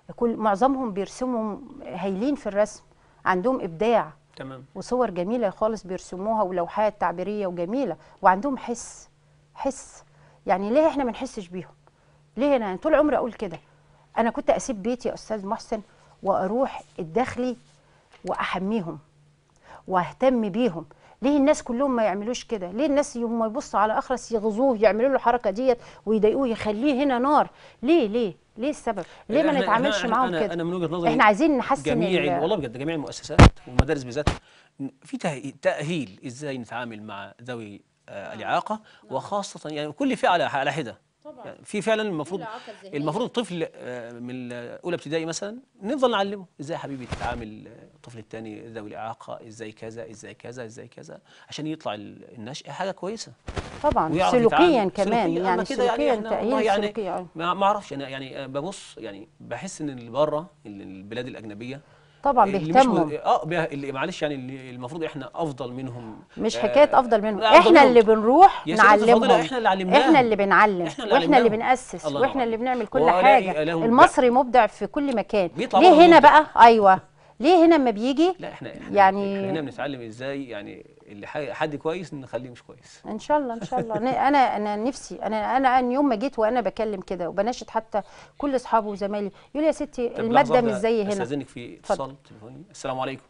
كل معظمهم بيرسموا هايلين في الرسم عندهم ابداع تمام وصور جميله خالص بيرسموها ولوحات تعبيريه وجميله وعندهم حس حس يعني ليه احنا ما نحسش بيهم ليه انا طول عمري اقول كده انا كنت اسيب بيتي يا استاذ محسن واروح الداخلي واحميهم واهتم بيهم ليه الناس كلهم ما يعملوش كده ليه الناس يوم ما يبصوا على اخرس يغزوه يعملوا له الحركه ديت ويضايقوه يخليه هنا نار ليه ليه ليه السبب ليه ما إحنا- نتعاملش إحنا- معاهم أنا- كده انا من وجهه نظري احنا عايزين نحسن جميع ال- ال- والله بجد جميع المؤسسات والمدارس بالذات في ته- تاهيل ازاي نتعامل مع ذوي آه، الاعاقه وخاصه يعني كل فئه على على حده يعني في فعلا المفروض المفروض الطفل آه، من اولى ابتدائي مثلا نفضل نعلمه ازاي يا حبيبي تتعامل آه، الطفل الثاني ذوي الاعاقه ازاي كذا ازاي كذا ازاي كذا عشان يطلع ال- النشء حاجه كويسه طبعا ويعرف سلوكيا يتعامل. كمان سلوكياً. أما يعني كده يعني سلوكيا إحنا والله تأهيل يعني سلوكيا آه. ما ما اعرفش انا يعني آه، ببص يعني بحس ان اللي بره ال- البلاد الاجنبيه طبعا اللي مش بيهتموا م- اه بيه- اللي معلش يعني اللي المفروض احنا افضل منهم مش آه، حكايه افضل منهم لا، أفضل احنا منهم. اللي بنروح يا سيدة الفاضلة، نعلمهم إحنا اللي علمناهم. احنا اللي بنعلم إحنا اللي واحنا اللي علمناهم. بنأسس الله واحنا ينور اللي بنعمل كل وألاقي حاجه لهم المصري مبدع في كل مكان بيطلع ليه بره هنا مبدع. بقى ايوه ليه هنا اما بيجي لا احنا إحنا- يعني- احنا هنا بنتعلم ازاي يعني اللي ح- حد كويس نخليه مش كويس ان شاء الله ان شاء الله أنا- انا انا نفسي انا انا أنا يوم ما جيت وانا بكلم كده وبناشد حتى كل اصحابي وزمايلي يقول يا ستي طب الماده لحظة مش واحدة، زي هنا استاذنك في اتصال تليفوني السلام عليكم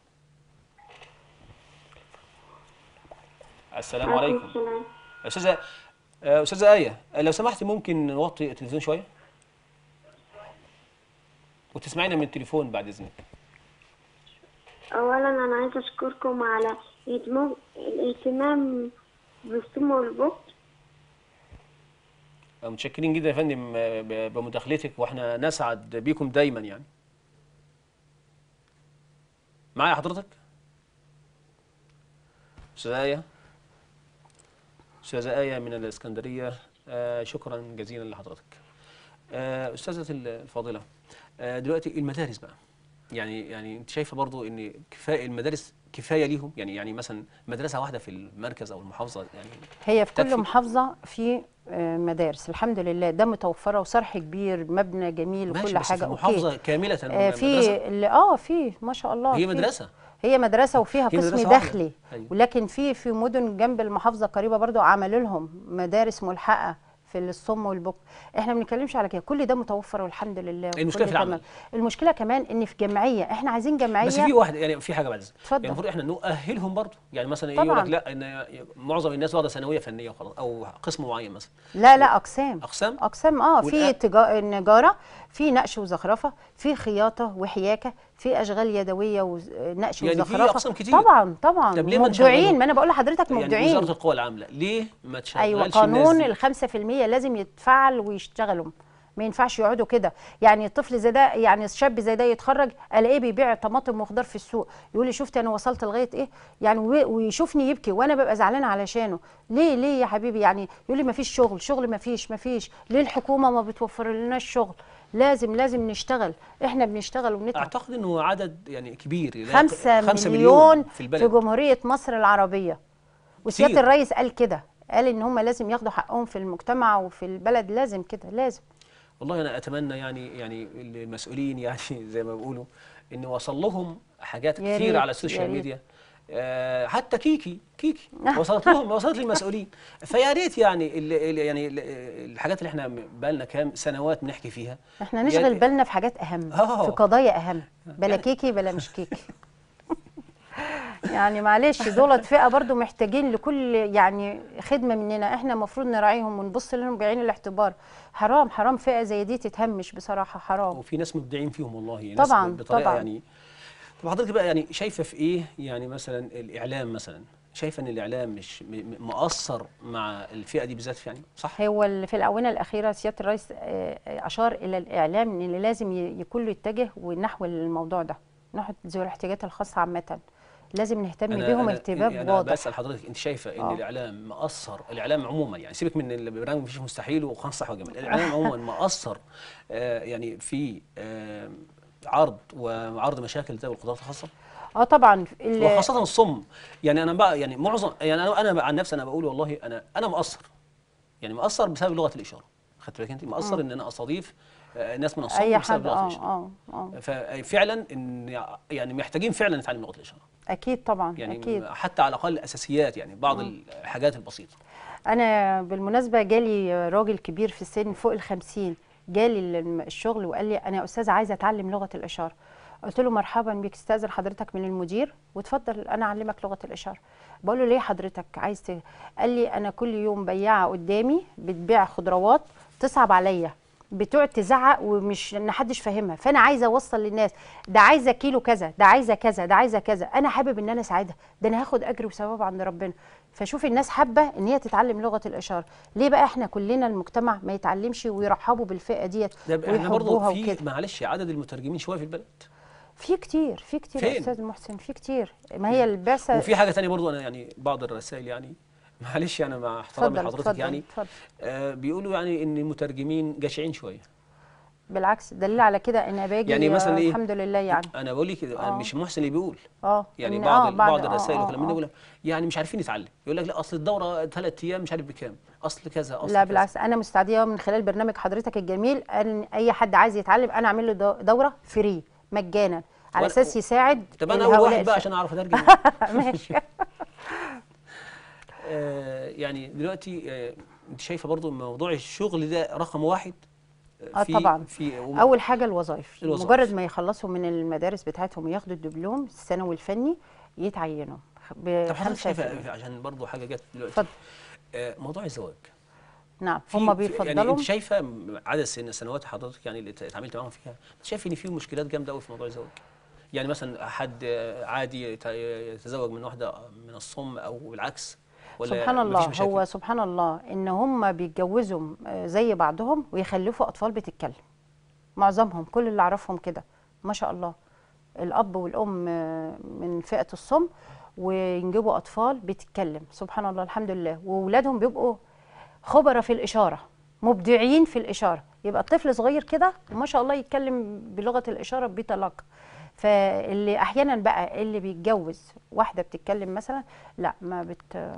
السلام عليكم السلام استاذه آه، استاذه ايه آه، لو سمحتي ممكن نوطي التلفزيون شويه وتسمعينا من التليفون بعد اذنك أولا أنا عايزة أشكركم على اهتمام الاهتمام بالصم والبكر آه، متشكرين جدا يا فندم آه، ب- بمداخلتك واحنا نسعد بيكم دايما يعني معايا حضرتك استاذه ايه استاذه ايه من الاسكندريه آه، شكرا جزيلا لحضرتك آه، استاذه الفاضله آه، دلوقتي المدارس بقى يعني يعني انت شايفه برضو ان كفايه المدارس كفايه ليهم يعني يعني مثلا مدرسه واحده في المركز او المحافظه يعني هي في تكفي. كل محافظه في آه، مدارس الحمد لله ده متوفره وصرح كبير مبنى جميل ماشي وكل بس حاجه في اوكي محافظه كامله آه، مدرسة. في اللي اه في ما شاء الله هي في- مدرسه هي مدرسه وفيها هي قسم مدرسة واحدة. داخلي أيوة. ولكن في في مدن جنب المحافظه قريبه برضو عملوا لهم مدارس ملحقه في الصم والبكم احنا ما بنتكلمش على كده كل ده متوفر والحمد لله المشكلة وكل في العمل. تمام. المشكله كمان ان في جمعيه احنا عايزين جمعيه بس في واحد يعني في حاجه بعد اذنك اتفضل. يعني المفروض احنا نؤهلهم برضه يعني مثلا ايه يقول طبعاً. لك لا ان معظم الناس واخده ثانويه فنيه وخلاص او قسم معين مثلا لا لا اقسام اقسام اقسام اه في والأ- تجا... نجاره في نقش وزخرفه في خياطه وحياكه في اشغال يدويه ونقش يعني في وزخرفه أقسام كتير. طبعا طبعا طب ليه ما مبدعين نشغلهم؟ ما انا بقول لحضرتك يعني مبدعين وزاره القوى العامله ليه ما تشغلش ايوه الناس قانون دي؟ الخمسة في المية لازم يتفعل ويشتغلوا ما ينفعش يقعدوا كده يعني الطفل زي ده يعني الشاب زي ده يتخرج الاقيه بيبيع طماطم وخضار في السوق يقول لي شفت انا وصلت لغايه ايه يعني و- ويشوفني يبكي وانا ببقى زعلانه علشانه ليه ليه يا حبيبي يعني يقول لي ما فيش شغل شغل ما فيش ما فيش ليه الحكومه ما بتوفر لناش شغل لازم لازم نشتغل احنا بنشتغل ونتعب اعتقد انه عدد يعني كبير لا يق- خمسة, خمسة مليون, في في, البلد جمهورية مصر العربية وسيادة كتير. الرئيس قال كده قال ان هم لازم ياخدوا حقهم في المجتمع وفي البلد لازم كده لازم والله انا اتمنى يعني يعني المسؤولين يعني زي ما بيقولوا ان وصل لهم حاجات يا كتير ريت، على يا السوشيال ريت. ميديا آه، حتى كيكي كيكي وصلت لهم وصلت للمسؤولين فيا ريت يعني ال ال يعني ال الحاجات اللي احنا بقالنا كام سنوات بنحكي فيها احنا نشغل يعني- بالنا في حاجات اهم آه. في قضايا اهم بلا يعني- كيكي بلا مش كيكي يعني معلش دولت فئة برضو محتاجين لكل يعني خدمة مننا احنا المفروض نراعيهم ونبص لهم بعين الاعتبار حرام حرام فئة زي دي تتهمش بصراحة حرام وفي ناس مبدعين فيهم والله ناس طبعاً، بطريقه طبعاً. يعني طب حضرتك بقى يعني شايفه في ايه يعني مثلا الاعلام مثلا شايفه ان الاعلام مش م- م- مقصر مع الفئه دي بالذات يعني صح هو ال- في الآونة الأخيرة سيادة الرئيس آه، آه، أشار إلى الإعلام إن اللي لازم ي- كله يتجه ونحو الموضوع ده نحو ذوي الاحتياجات الخاصة عامة لازم نهتم بيهم ارتباب انا واضح بسال حضرتك انت شايفه ان آه. الاعلام مقصر الاعلام عموما يعني سيبك من البرنامج مفيش مستحيل وخان صح وجمال الاعلام عموما مقصر آه يعني في آه عرض وعرض مشاكل ذوي القدرات الخاصه اه طبعا ال- وخاصه الصم يعني انا بقى يعني معظم يعني انا انا عن نفسي انا بقول والله انا انا مقصر يعني مقصر بسبب لغه الاشاره خدت بالك انت مقصر ان انا استضيف آه، ناس من الصم اي بسبب حد لغه اه الاشاره اه اه ففعلا ان يعني محتاجين فعلا نتعلم لغه الاشاره اكيد طبعا يعني اكيد حتى على الاقل الاساسيات يعني بعض الحاجات البسيطه انا بالمناسبه جالي راجل كبير في السن فوق الخمسين جالي الم- الشغل وقال لي انا يا استاذه عايزه اتعلم لغه الاشاره قلت له مرحبا بك استاذن حضرتك من المدير وتفضل انا اعلمك لغه الاشاره بقول له ليه حضرتك عايز ت... قال لي انا كل يوم بياعه قدامي بتبيع خضروات تصعب عليا بتقعد تزعق ومش ان حدش فاهمها فانا عايزه اوصل للناس ده عايزه كيلو كذا ده عايزه كذا ده عايزه كذا انا حابب ان انا اساعدها ده انا هاخد اجر وثواب عند ربنا فشوف الناس حابه ان هي تتعلم لغه الاشاره ليه بقى احنا كلنا المجتمع ما يتعلمش ويرحبوا بالفئه ديت ده بقى احنا برضه ويحبوها في وكده معلش عدد المترجمين شويه في البلد في كتير في كتير يا فين؟ استاذ محسن في كتير ما هي البعثه وفي حاجه تانية برضه انا يعني بعض الرسائل يعني معلش انا مع احترامي اتفضل لحضرتك اتفضل يعني اتفضل آه بيقولوا يعني ان المترجمين جشعين شويه بالعكس دليل على كده ان باجي يعني مثلا آه، إيه؟ الحمد لله يعني انا بقول لك آه. مش محسن اللي بيقول اه يعني إن- بعض آه، بعض آه، الرسائل آه، وكلام من آه. ده يقول يعني مش عارفين نتعلم يقول لك لا اصل الدوره ثلاث ايام مش عارف بكام اصل كذا اصل لا كذا. بالعكس انا مستعديه من خلال برنامج حضرتك الجميل ان اي حد عايز يتعلم انا اعمل له دو- دوره فري مجانا على وأنا- اساس يساعد طب انا اول هؤلاء واحد بقى الشباب. عشان اعرف اترجم ماشي آه يعني دلوقتي آه انت شايفه برضو موضوع الشغل ده رقم واحد اه في طبعا في اول حاجه الوظائف الوظائف. مجرد ما يخلصوا من المدارس بتاعتهم وياخدوا الدبلوم الثانوي الفني يتعينوا طب حضرتك بخمسة شايفه عشان برضو حاجه جت دلوقتي اتفضل. آه موضوع الزواج نعم في- هم في- يعني بيفضلوا انت شايفه عدد سن سنوات حضرتك يعني اللي اتعاملت معاهم فيها انت شايف ان في مشكلات جامده قوي في موضوع الزواج يعني مثلا حد آه، عادي يت- يتزوج من واحده من الصم او بالعكس ولا سبحان مفيش الله مشاكل؟ هو سبحان الله ان هم بيتجوزوا آه، زي بعضهم ويخلفوا اطفال بتتكلم معظمهم كل اللي اعرفهم كده ما شاء الله الاب والام آه، من فئه الصم وينجبوا اطفال بتتكلم سبحان الله الحمد لله واولادهم بيبقوا خبراء في الاشاره مبدعين في الاشاره يبقى الطفل صغير كده وما شاء الله يتكلم بلغه الاشاره بطلاقه فاللي احيانا بقى اللي بيتجوز واحده بتتكلم مثلا لا ما بت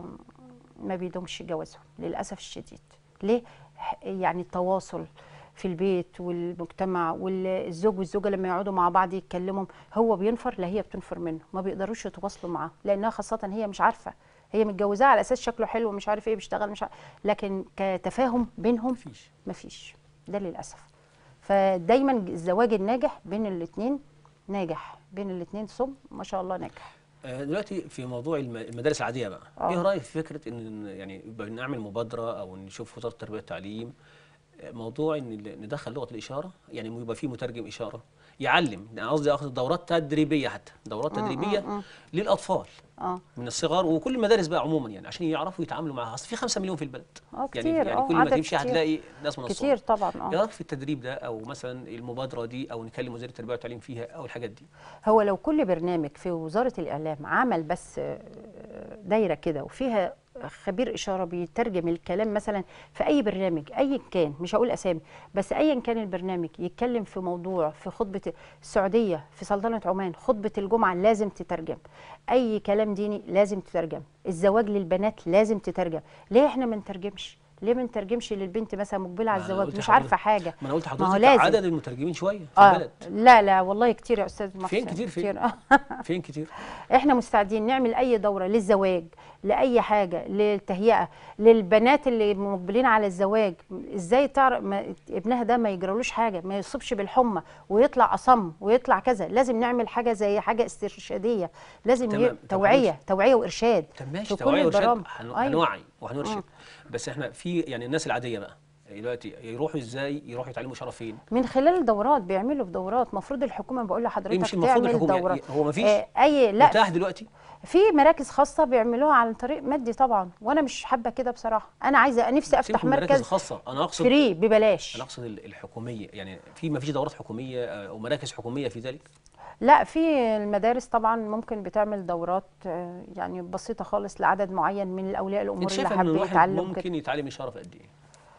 ما بيدومش جوازهم للاسف الشديد ليه ح- يعني التواصل في البيت والمجتمع والزوج والزوجه لما يقعدوا مع بعض يتكلموا هو بينفر لا هي بتنفر منه ما بيقدروش يتواصلوا معاه لانها خاصه هي مش عارفه هي متجوزاه على اساس شكله حلو ومش عارف ايه بيشتغل مش عارف لكن كتفاهم بينهم مفيش مفيش ده للاسف فدايما الزواج الناجح بين الاثنين ناجح بين الاثنين صم ما شاء الله ناجح آه، دلوقتي في موضوع الم- المدارس العاديه بقى آه. ايه رايك في فكره ان يعني يبقى نعمل مبادره او نشوف وزاره التربيه والتعليم آه، موضوع ان ال- ندخل لغه الاشاره يعني يبقى في مترجم اشاره يعلم أنا قصدي اخذ دورات تدريبيه حتى دورات تدريبيه للاطفال اه من الصغار وكل المدارس بقى عموما يعني عشان يعرفوا يتعاملوا معها اصل في 5 مليون في البلد اه يعني كتير يعني اه كل ما عدد تمشي كتير. هتلاقي ناس من كتير الصغار طبعا ايه اه رايك في التدريب ده او مثلا المبادره دي او نكلم وزير التربيه والتعليم فيها او الحاجات دي هو لو كل برنامج في وزارة الإعلام عمل بس آه، دايرة كده وفيها خبير إشارة بيترجم الكلام مثلا في أي برنامج أيا كان مش هقول أسامي بس أيا كان البرنامج يتكلم في موضوع في خطبة السعودية في سلطنة عمان خطبة الجمعة لازم تترجم أي كلام ديني لازم تترجم الزواج للبنات لازم تترجم ليه إحنا ما نترجمش ليه ما نترجمش للبنت مثلا مقبلة على ما أنا الزواج قلت مش لحضرتك- عارفة حاجة ما انا قلت ما هو لحضرتك لازم. عدد المترجمين شويه في آه البلد لا لا والله كتير يا استاذ محسن فين كتير فين؟ آه. فين كتير احنا مستعدين نعمل اي دوره للزواج لاي حاجه للتهيئه للبنات اللي مقبلين على الزواج ازاي تعرف ما ابنها ده ما يجرالوش حاجه ما يصيبش بالحمى ويطلع اصم ويطلع كذا لازم نعمل حاجه زي حاجه استرشاديه لازم تمام. ي... طب توعيه حضرتك- توعيه وارشاد طب ماشي في كل توعية وإرشاد البرامج هن- أيوة. هنوعي وهنرشد بس احنا في يعني الناس العاديه بقى دلوقتي يروحوا ازاي يروحوا يتعلموا اشاره فين من خلال الدورات بيعملوا في دورات المفروض الحكومه بقول لحضرتك مش المفروض تعمل الحكومة يعني دورات هو مفيش آه اي لا متاح دلوقتي في مراكز خاصه بيعملوها عن طريق مادي طبعا وانا مش حابه كده بصراحه انا عايزه نفسي افتح سيبك من المراكز مركز الخاصه انا اقصد فري ببلاش انا اقصد ال- الحكوميه يعني في ما فيش دورات حكوميه آه، او مراكز حكوميه في ذلك لا في المدارس طبعا ممكن بتعمل دورات آه، يعني بسيطه خالص لعدد معين من الاولياء الامور انت اللي شايف ان حابب الواحد يتعلم كده ممكن يتعلم اشاره في قد ايه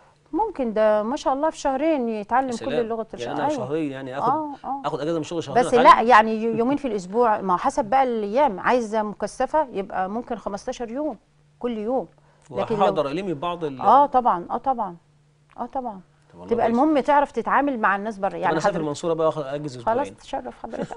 ممكن ده ما شاء الله في شهرين يتعلم يا كل سلام. لغه يعني الشرق انا أيوة. شهرين يعني اخد اه اه اخد اجازه من الشغل شهرين بس أتعلم؟ لا يعني ي- يومين في الاسبوع ما هو حسب بقى الايام عايزه مكثفه يبقى ممكن 15 يوم كل يوم لكن لو وهقدر الم بعض ال... اه طبعا اه طبعا اه طبعا طب والله تبقى كويس. المهم تعرف تتعامل مع الناس بره يعني يعني انا اسافر حضرتك- المنصوره بقى واخد اجز خلاص اسبوعين تشرف حضرتك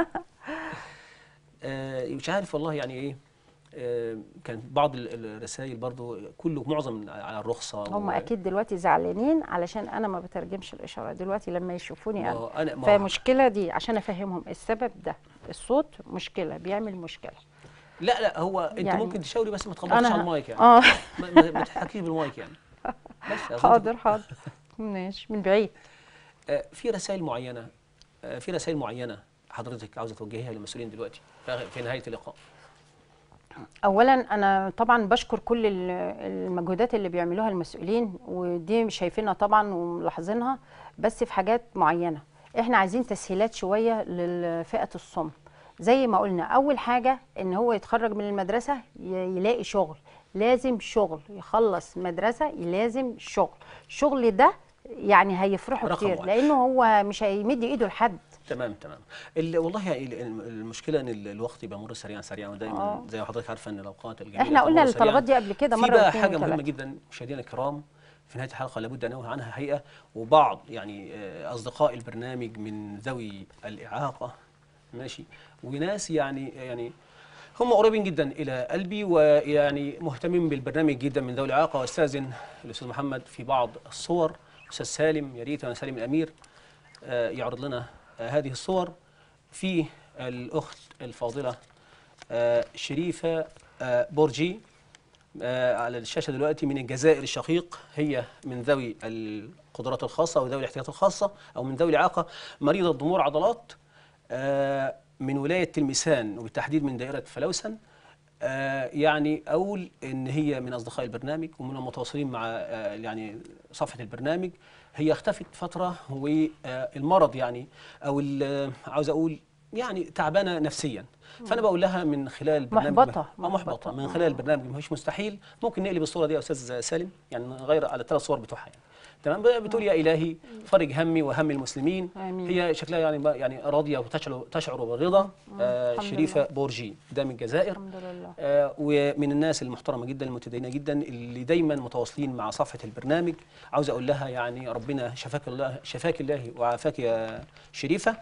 آه مش عارف والله يعني ايه آه كان بعض ال- الرسائل برضو كله معظم على الرخصه هم و- اكيد دلوقتي زعلانين علشان انا ما بترجمش الاشاره دلوقتي لما يشوفوني ما انا هو أنا- ما هو- فالمشكله دي عشان افهمهم السبب ده الصوت مشكله بيعمل مشكله لا لا هو انت يعني- ممكن تشاوري بس ما تخبطيش على المايك يعني اه ما, ما ما تحكيش بالمايك يعني بس أظن حاضر حاضر ماشي من بعيد آه، في رسائل معينه آه، في رسائل معينه حضرتك عاوزه توجهيها للمسؤولين دلوقتي في في نهايه اللقاء اولا انا طبعا بشكر كل ال- المجهودات اللي بيعملوها المسؤولين ودي شايفينها طبعا وملاحظينها بس في حاجات معينه احنا عايزين تسهيلات شويه لفئه الصم زي ما قلنا اول حاجه ان هو يتخرج من المدرسه ي- يلاقي شغل لازم شغل يخلص مدرسه لازم شغل الشغل ده يعني هيفرحوا رقم كتير واحد. لانه هو مش هيمد ايده لحد تمام تمام ال- والله يعني ال- ال- المشكله ان ال- الوقت بيمر سريعا سريعا ودايما آه. زي ما حضرتك عارفه ان الاوقات الجميله احنا قلنا تمر سريعاً. الطلبات دي قبل كده في مره بقى واثنين حاجه مهمه وثلاثة. جدا مشاهدينا الكرام في نهايه الحلقه لابد ان انوه عنها حقيقه وبعض يعني آه، اصدقاء البرنامج من ذوي الاعاقه ماشي وناس يعني يعني هم قريبين جدا الى قلبي ويعني مهتمين بالبرنامج جدا من ذوي الاعاقه واستاذن الاستاذ محمد في بعض الصور استاذ سالم يا ريت انا سالم الامير آه، يعرض لنا آه، هذه الصور في الاخت الفاضله آه، شريفه آه، بورجي آه، على الشاشه دلوقتي من الجزائر الشقيق هي من ذوي القدرات الخاصه وذوي الاحتياجات الخاصه او من ذوي الاعاقه مريضه ضمور عضلات آه، من ولايه تلمسان وبالتحديد من دائره فلوسن آه، يعني اقول ان هي من اصدقاء البرنامج ومن المتواصلين مع آه، يعني صفحه البرنامج هي اختفت فتره والمرض يعني او ال- عاوز اقول يعني تعبانه نفسيا فانا بقول لها من خلال البرنامج محبطة، آه، محبطه محبطة. من خلال البرنامج مش مستحيل ممكن نقلب الصوره دي يا استاذ سالم يعني نغير على الثلاث صور بتوعها يعني تمام بتقول يا الهي فرج همي وهم المسلمين آمين. هي شكلها يعني يعني راضيه وتشعر تشعر بالرضا آه الحمد شريفه بورجي ده من الجزائر الحمد لله آه، ومن الناس المحترمه جدا المتدينه جدا اللي دايما متواصلين مع صفحه البرنامج عاوز اقول لها يعني ربنا شفاك الله شفاك الله وعافاك يا شريفه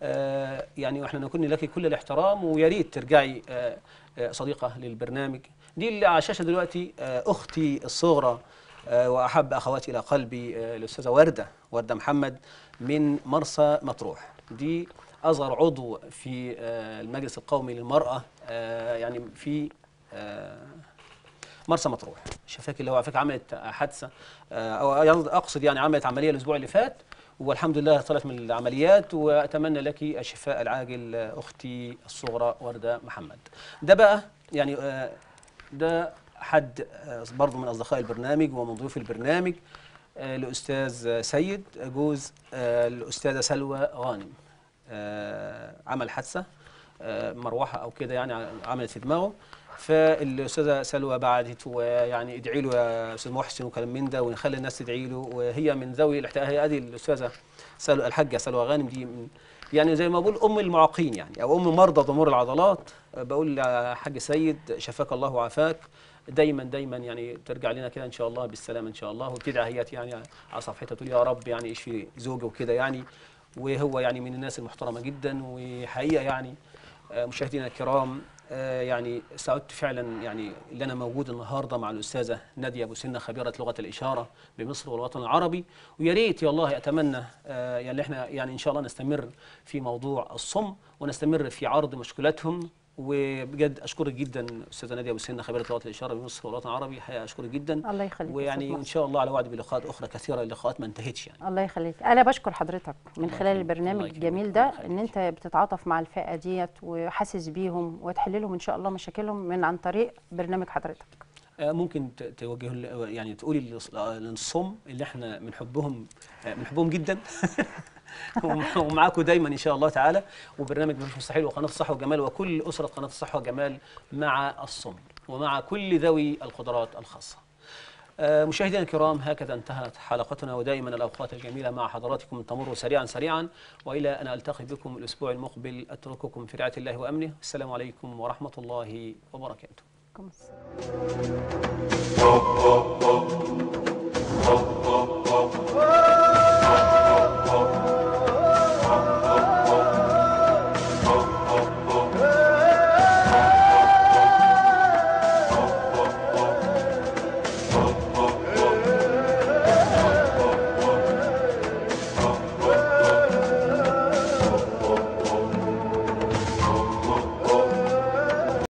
آه، يعني واحنا نكون لك كل الاحترام ويا ريت ترجعي آه، آه، صديقه للبرنامج دي اللي على الشاشه دلوقتي آه، اختي الصغرى آه، واحب اخواتي الى قلبي آه، الاستاذه ورده ورده محمد من مرسى مطروح دي اصغر عضو في آه، المجلس القومي للمراه آه، يعني في آه، مرسى مطروح شفاك اللي هو على فكره عملت حادثه آه، او يقصد- اقصد يعني عملت عمليه الاسبوع اللي فات والحمد لله طلعت من العمليات واتمنى لك الشفاء العاجل آه، اختي الصغرى ورده محمد ده بقى يعني آه، ده حد آه، برضه من اصدقاء البرنامج ومن ضيوف البرنامج آه، الاستاذ آه، سيد جوز آه، الاستاذه سلوى غانم آه، عمل حادثه آه، مروحه او كده يعني عملت في دماغه فالاستاذه سلوى بعدت ويعني ادعي له يا استاذ محسن وكلام من ده ونخلي الناس تدعي له وهي من ذوي الاحتياج هي ادي الاستاذه سلوى الحاجه سلوى غانم دي من يعني زي ما بقول ام المعاقين يعني او ام مرضى ضمور العضلات آه، بقول يا حاج سيد شفاك الله وعافاك دايما دايما يعني ترجع لنا كده ان شاء الله بالسلامه ان شاء الله وبتدعي هي يعني على صفحتها تقول يا رب يعني اشفي زوجه وكده يعني وهو يعني من الناس المحترمه جدا وحقيقه يعني آه، مشاهدينا الكرام آه، يعني سعدت فعلا يعني اللي انا موجود النهارده مع الاستاذه ناديه ابو سنه خبيره لغه الاشاره بمصر والوطن العربي ويا ريت يا الله اتمنى آه، يعني احنا يعني ان شاء الله نستمر في موضوع الصم ونستمر في عرض مشكلاتهم وبجد اشكرك جدا استاذه ناديه ابو سنه خبيره لغه الاشاره بمصر والوطن العربي حقيقه اشكرك جدا الله يخليك يا ويعني أستاذ ان محسن. شاء الله على وعد بلقاءات اخرى كثيره اللقاءات ما انتهتش يعني الله يخليك انا بشكر حضرتك من الله خلال يخليك. البرنامج الله يكرمك. الجميل ده الله ان انت بتتعاطف مع الفئه ديت وحاسس بيهم وتحل لهم ان شاء الله مشاكلهم من عن طريق برنامج حضرتك آه، ممكن ت- توجه ل- يعني تقولي للص- آه، للصم اللي احنا بنحبهم آه، بنحبهم جدا وم- ومعاكم دايما ان شاء الله تعالى وبرنامج مش مستحيل وقناه الصحه والجمال وكل اسره قناه الصحه والجمال مع الصم ومع كل ذوي القدرات الخاصه. آه، مشاهدينا الكرام هكذا انتهت حلقتنا ودائما الاوقات الجميله مع حضراتكم تمر سريعا سريعا والى ان التقي بكم الاسبوع المقبل اترككم في رعايه الله وامنه السلام عليكم ورحمه الله وبركاته. عليكم السلام.